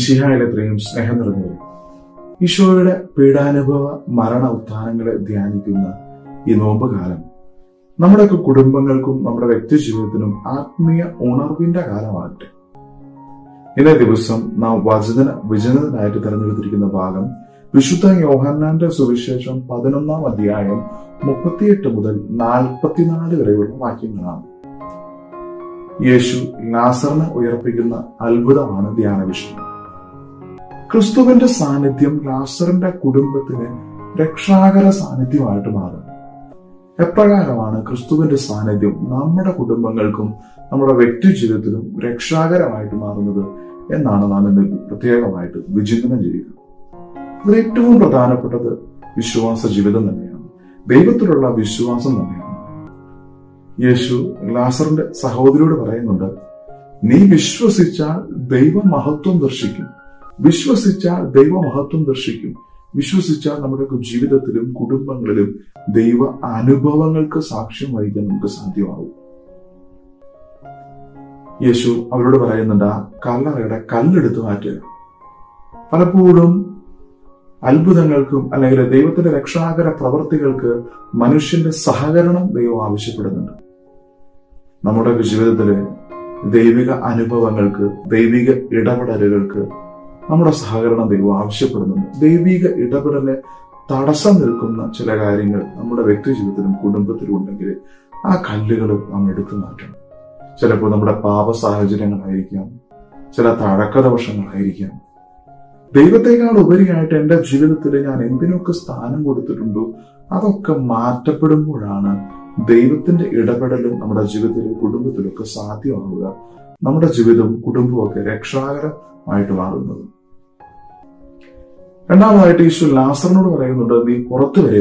മിശിഹായിലെത്രയും സ്നേഹം നിറഞ്ഞവരെ ഈശോയുടെ പീഡാനുഭവ മരണ ഉത്ഥാനങ്ങളെ ധ്യാനിക്കുന്ന ഈ നോമ്പുകാലം നമ്മുടെയൊക്കെ കുടുംബങ്ങൾക്കും നമ്മുടെ വ്യക്തി ജീവിതത്തിനും ആത്മീയ ഉണർവിന്റെ കാലമാകട്ടെ ഇന്നേ ദിവസം നാം വചന വിചനത്തിനായിട്ട് തെരഞ്ഞെടുത്തിരിക്കുന്ന ഭാഗം വിശുദ്ധ യോഹന്നാന്റെ സുവിശേഷം പതിനൊന്നാം അധ്യായം മുപ്പത്തിയെട്ട് മുതൽ നാൽപ്പത്തിനാല് വരെയുള്ള വാക്യങ്ങളാണ് യേശു ലാസറിനെ ഉയർപ്പിക്കുന്ന അത്ഭുതമാണ് ധ്യാന വിഷയം ക്രിസ്തുവിന്റെ സാന്നിധ്യം ലാസറിന്റെ കുടുംബത്തിന് രക്ഷാകര സാന്നിധ്യമായിട്ട് മാറും എപ്രകാരമാണ് ക്രിസ്തുവിന്റെ സാന്നിധ്യം നമ്മുടെ കുടുംബങ്ങൾക്കും നമ്മുടെ വ്യക്തി ജീവിതത്തിലും രക്ഷാകരമായിട്ട് മാറുന്നത് എന്നാണ് നാം ഇന്ന് പ്രത്യേകമായിട്ട് വിചിന്തനം ചെയ്യുക ഇതിൽ ഏറ്റവും പ്രധാനപ്പെട്ടത് വിശ്വാസ ജീവിതം തന്നെയാണ് ദൈവത്തിലുള്ള വിശ്വാസം തന്നെയാണ് യേശു ലാസറിന്റെ സഹോദരിയോട് പറയുന്നുണ്ട് നീ വിശ്വസിച്ചാൽ ദൈവമഹത്വം ദർശിക്കും വിശ്വസിച്ചാൽ ദൈവമഹത്വം ദർശിക്കും വിശ്വസിച്ചാൽ നമ്മുടെ ജീവിതത്തിലും കുടുംബങ്ങളിലും ദൈവ അനുഭവങ്ങൾക്ക് സാക്ഷ്യം വഹിക്കാൻ നമുക്ക് സാധ്യമാവും യേശു അവരോട് പറയുന്നുണ്ട് ആ കല്ലറയുടെ കല്ലെടുത്ത് മാറ്റുക പലപ്പോഴും അത്ഭുതങ്ങൾക്കും അല്ലെങ്കിൽ ദൈവത്തിന്റെ രക്ഷാകര പ്രവർത്തികൾക്ക് മനുഷ്യന്റെ സഹകരണം ദൈവം ആവശ്യപ്പെടുന്നുണ്ട് നമ്മുടെ ജീവിതത്തിലെ ദൈവിക അനുഭവങ്ങൾക്ക് ദൈവിക ഇടപെടലുകൾക്ക് നമ്മുടെ സഹകരണം ദൈവം ആവശ്യപ്പെടുന്നുണ്ട് ദൈവിക ഇടപെടലിന് തടസ്സം നിൽക്കുന്ന ചില കാര്യങ്ങൾ നമ്മുടെ വ്യക്തി ജീവിതത്തിലും കുടുംബത്തിലും ഉണ്ടെങ്കിൽ ആ കല്ലുകൾ നാം എടുത്തു മാറ്റണം ചിലപ്പോൾ നമ്മുടെ പാപ സാഹചര്യങ്ങളായിരിക്കാം ചില തഴക്കദോഷങ്ങളായിരിക്കാം ദൈവത്തെക്കാൾ ഉപരിയായിട്ട് എൻ്റെ ജീവിതത്തിൽ ഞാൻ എന്തിനൊക്കെ സ്ഥാനം കൊടുത്തിട്ടുണ്ടോ അതൊക്കെ മാറ്റപ്പെടുമ്പോഴാണ് ദൈവത്തിന്റെ ഇടപെടലും നമ്മുടെ ജീവിതത്തിലും കുടുംബത്തിലും ഒക്കെ സാധ്യമാവുക നമ്മുടെ ജീവിതവും കുടുംബവും ഒക്കെ രക്ഷാകരമായിട്ട് മാറുന്നത് രണ്ടാമതായിട്ട് ഈശോ ലാസറിനോട് പറയുന്നുണ്ട് നീ പുറത്തു വരിക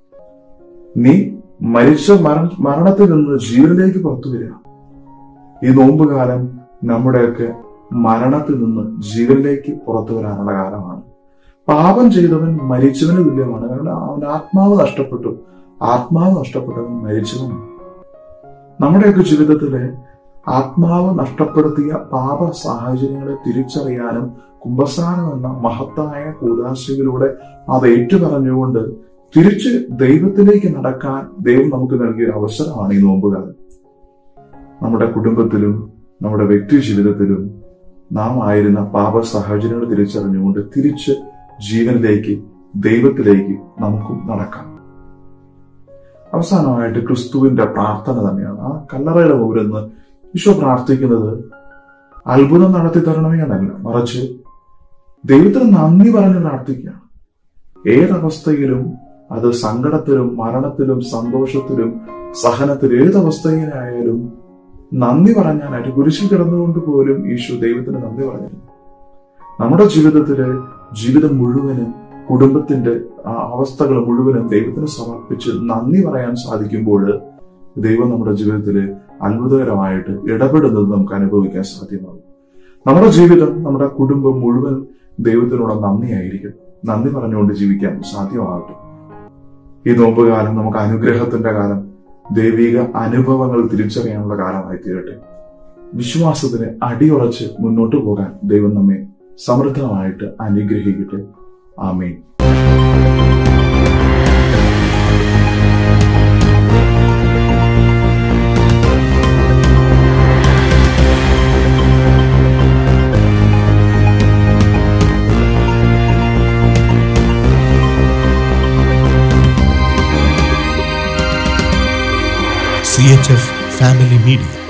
നീ മരിച്ച മര മരണത്തിൽ നിന്ന് ജീവനിലേക്ക് പുറത്തു വരിക ഈ നോമ്പുകാലം നമ്മുടെയൊക്കെ മരണത്തിൽ നിന്ന് ജീവനിലേക്ക് പുറത്തു വരാനുള്ള കാലമാണ് പാപം ചെയ്തവൻ മരിച്ചവന് തുല്യമാണ് കാരണം അവൻ ആത്മാവ് നഷ്ടപ്പെട്ടു ആത്മാവ് നഷ്ടപ്പെട്ടവൻ മരിച്ചവനാണ് നമ്മുടെയൊക്കെ ജീവിതത്തിലെ ആത്മാവ് നഷ്ടപ്പെടുത്തിയ പാപ സാഹചര്യങ്ങളെ തിരിച്ചറിയാനും കുംഭസാരം എന്ന മഹത്തായ കൂതാശയിലൂടെ അത് ഏറ്റുപറഞ്ഞുകൊണ്ട് തിരിച്ച് ദൈവത്തിലേക്ക് നടക്കാൻ ദൈവം നമുക്ക് നൽകിയ അവസരമാണ് ഈ നോമ്പുകാലം നമ്മുടെ കുടുംബത്തിലും നമ്മുടെ വ്യക്തി ജീവിതത്തിലും നാം ആയിരുന്ന പാപ സാഹചര്യങ്ങൾ തിരിച്ചറിഞ്ഞുകൊണ്ട് തിരിച്ച് ജീവനിലേക്ക് ദൈവത്തിലേക്ക് നമുക്കും നടക്കാം അവസാനമായിട്ട് ക്രിസ്തുവിന്റെ പ്രാർത്ഥന തന്നെയാണ് ആ കല്ലറയുടെ മുമ്പിൽ ഈശോ പ്രാർത്ഥിക്കുന്നത് അത്ഭുതം നടത്തി തരണമേ എന്നല്ല മറിച്ച് ദൈവത്തിന് നന്ദി പറഞ്ഞ് പ്രാർത്ഥിക്കുകയാണ് ഏതവസ്ഥയിലും അത് സങ്കടത്തിലും മരണത്തിലും സന്തോഷത്തിലും സഹനത്തിലും ഏതവസ്ഥയിലായാലും നന്ദി പറഞ്ഞാനായിട്ട് കുരിശിൽ കിടന്നുകൊണ്ട് പോലും ഈശോ ദൈവത്തിന് നന്ദി പറഞ്ഞിരുന്നു നമ്മുടെ ജീവിതത്തില് ജീവിതം മുഴുവനും കുടുംബത്തിന്റെ ആ അവസ്ഥകൾ മുഴുവനും ദൈവത്തിന് സമർപ്പിച്ച് നന്ദി പറയാൻ സാധിക്കുമ്പോൾ ദൈവം നമ്മുടെ ജീവിതത്തിൽ അത്ഭുതകരമായിട്ട് ഇടപെടുന്നത് നമുക്ക് അനുഭവിക്കാൻ സാധ്യമാകും നമ്മുടെ ജീവിതം നമ്മുടെ കുടുംബം മുഴുവൻ ദൈവത്തിനോട് നന്ദിയായിരിക്കും നന്ദി പറഞ്ഞുകൊണ്ട് ജീവിക്കാൻ സാധ്യമാകട്ടെ ഈ നോമ്പുകാലം നമുക്ക് അനുഗ്രഹത്തിന്റെ കാലം ദൈവിക അനുഭവങ്ങൾ തിരിച്ചറിയാനുള്ള കാലമായി തീരട്ടെ വിശ്വാസത്തിന് അടിയുറച്ച് മുന്നോട്ട് പോകാൻ ദൈവം നമ്മെ സമൃദ്ധമായിട്ട് അനുഗ്രഹിക്കട്ടെ ആമേൻ CHF Family Media.